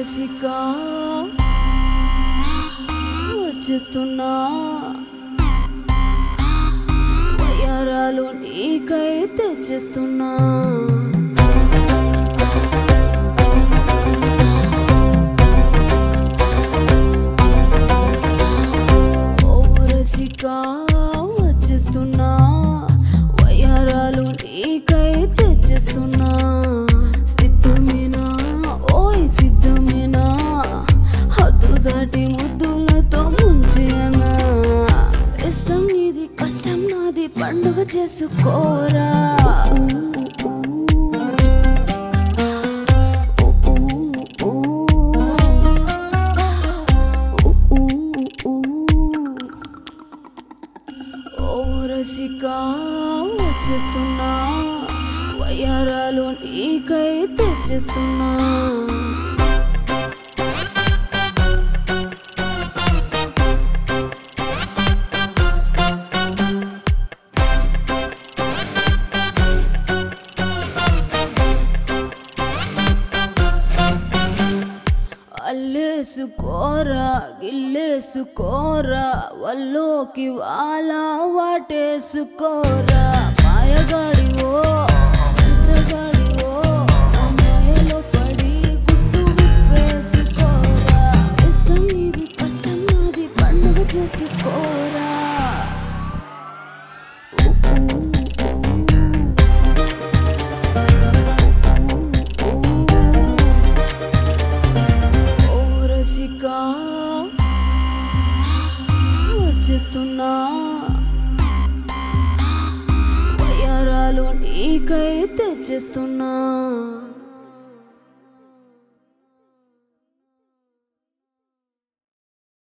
రసిక వచ్చేస్తున్నా వయ్యారాలు నీకై తెచ్చేస్తున్నా ఓ రసిక వచ్చేస్తున్నా వయ్యారాలు నీకై తెచ్చేస్తున్నా సిద్ధమేనా ఓయ్ సిద్ధమేనా హద్దు దాటి ముద్దులతో ముంచేయనా ఇష్టం నీది కష్టం నాది పండుగ చేసుకోరా ఓ రసిక వచ్చేస్తున్నా వయ్యారాలు నీకై తెచ్చేస్తున్నా అల్లేసుకోరా గిల్లేసుకోరా వల్లోకి వాళ్ళ వాటేసుకోరా మాయగాడివో మంత్రగాడివో ఆ మాయలో పడి గుట్టు విప్పేసుకోరా ఇష్టం ఇది కష్టం నాది పండుగ చేసుకోరా ఓ రసిక వచ్చేస్తున్నా వయ్యారాలు నీకై తెచ్చేస్తున్నా